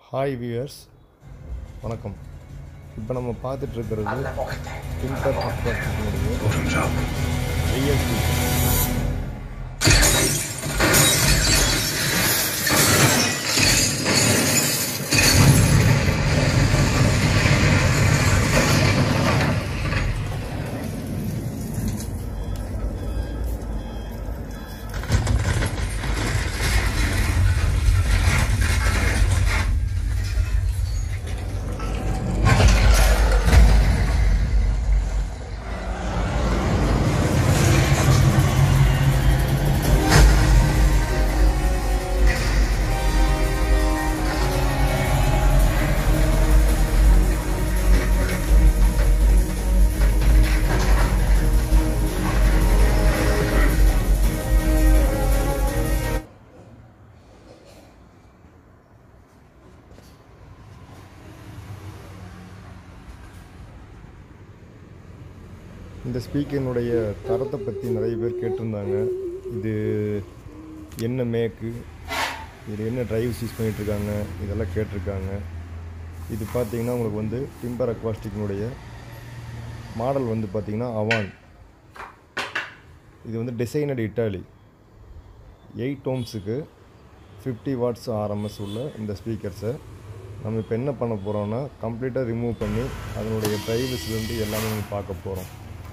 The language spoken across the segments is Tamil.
ஹாய் வியூயர்ஸ் வணக்கம் இப்போ நம்ம பார்த்துட்டு இருக்கிறது டிம்பர் அக்வாட்டினுடைய ஐஎஸ்டி இந்த ஸ்பீக்கரினுடைய தரத்தை பற்றி நிறைய பேர் கேட்டிருந்தாங்க இது என்ன மேக்கு இது என்ன டிரைவ்ஸ் யூஸ் பண்ணிகிட்ருக்காங்க இதெல்லாம் கேட்டிருக்காங்க இது பார்த்தீங்கன்னா உங்களுக்கு வந்து டிம்பர் அக்வாஸ்டிக்கினுடைய மாடல் வந்து பார்த்தீங்கன்னா அவான் இது வந்து டிசைனட் இட்டாலி எயிட் ஓம்ஸுக்கு ஃபிஃப்டி வாட்ஸ் ஆர்எம்எஸ் உள்ள இந்த ஸ்பீக்கர்ஸை நம்ம இப்போ என்ன பண்ண போகிறோம்னா கம்ப்ளீட்டாக ரிமூவ் பண்ணி அதனுடைய ட்ரைவ்ஸ்லேருந்து எல்லாமே நம்ம பார்க்க போகிறோம்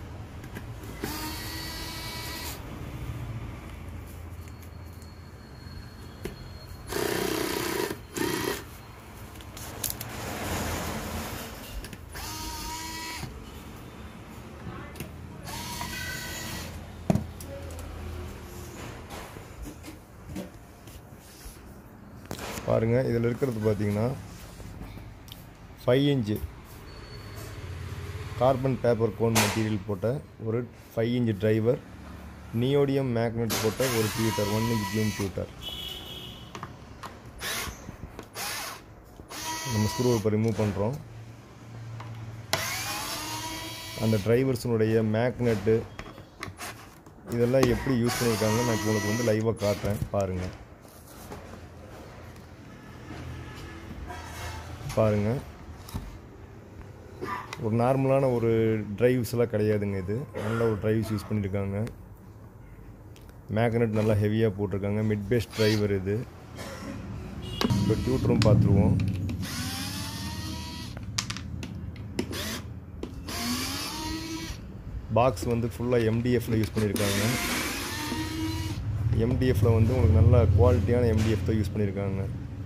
பாருங்கள் இதில் இருக்கிறது பார்த்தீங்கன்னா five inch carbon paper cone material போட்ட ஒரு five inch driver neodymium magnet போட்ட ஒரு tweeter one inch zoom tweeter நம்ம ஸ்க்ரூ இப்போ ரிமூவ் பண்ணுறோம் அந்த டிரைவர்ஸினுடைய மேக்னெட்டு இதெல்லாம் எப்படி யூஸ் பண்ணியிருக்காங்கன்னு நான் உங்களுக்கு வந்து லைவாக காட்டுறேன் பாருங்கள் பாருங்கள் ஒரு நார்மலான ஒரு டிரைவ்ஸ் எல்லாம் கிடையாதுங்க இது நல்ல ஒரு டிரைவ்ஸ் யூஸ் பண்ணியிருக்காங்க மேக்னெட் நல்லா ஹெவியாக போட்டிருக்காங்க மிட் பேஸ் டிரைவர் இது இப்போ டியூட்டரும் பார்த்துருவோம் பாக்ஸ் வந்து ஃபுல்லாக எம்டிஎஃப்பில் யூஸ் பண்ணியிருக்காங்க எம்டிஎஃப்பில் வந்து உங்களுக்கு நல்ல குவாலிட்டியான எம்டிஎஃப் தான் யூஸ் பண்ணியிருக்காங்க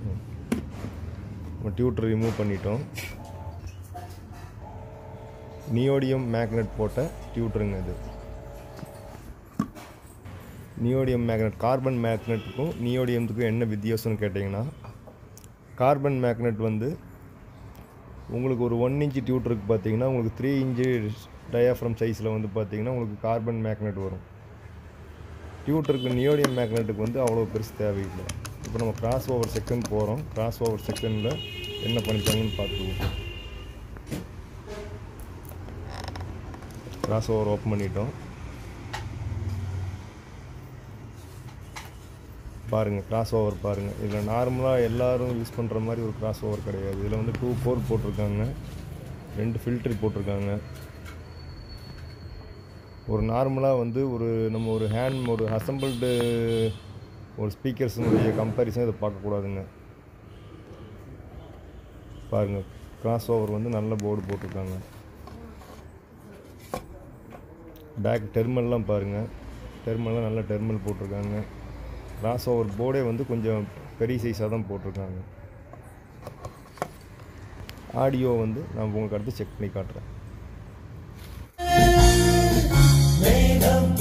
நம்ம டியூட்டர் ரிமூவ் பண்ணிட்டோம் நியோடியம் மேக்னெட் போட்ட டியூட்டருங்க இது நியோடியம் மேக்னெட் கார்பன் மேக்னெட்டுக்கும் நியோடியத்துக்கும் என்ன வித்தியாசம்னு கேட்டிங்கன்னா கார்பன் மேக்னெட் வந்து உங்களுக்கு ஒரு ஒன் இன்ச்சு டியூட்டருக்கு பார்த்தீங்கன்னா உங்களுக்கு த்ரீ இன்ச்சு டயாஃப்ரம் சைஸில் வந்து பார்த்தீங்கன்னா உங்களுக்கு கார்பன் மேக்னெட் வரும் டியூட்டருக்கு நியோடியம் மேக்னெட்டுக்கு வந்து அவ்வளோ பெருசு தேவையில்லை இப்போ நம்ம கிராஸ் ஓவர் செகண்ட் போகிறோம் கிராஸ் ஓவர் செகண்டில் என்ன பண்ணிட்டாங்கன்னு பார்த்துருவோம் கிராஸ் ஓவர் ஓப்பன் பண்ணிட்டோம் பாருங்கள் கிராஸ் ஓவர் பாருங்கள் இதில் நார்மலாக எல்லோரும் யூஸ் பண்ணுற மாதிரி ஒரு கிராஸ் ஓவர் கிடையாது இதில் வந்து டூ கோர் போட்டிருக்காங்க ரெண்டு ஃபில்டர் போட்டிருக்காங்க ஒரு நார்மலாக வந்து ஒரு நம்ம ஒரு ஹேண்ட் ஒரு அசம்பிள்டு ஒரு ஸ்பீக்கர்ஸினுடைய கம்பேரிசன் இதை பார்க்கக்கூடாதுங்க பாருங்கள் கிராஸ் ஓவர் வந்து நல்ல போர்டு போட்டிருக்காங்க பேக் டெர்மல்லாம் பாருங்கள் டெர்மல்லாம் நல்ல டெர்மல் போட்டிருக்காங்க கிராஸ் ஓவர் போர்டே வந்து கொஞ்சம் பெரிய சைஸாக தான் போட்டிருக்காங்க ஆடியோ வந்து நான் உங்களுக்கு அடுத்து செக் பண்ணி காட்டுறேன் மேகம்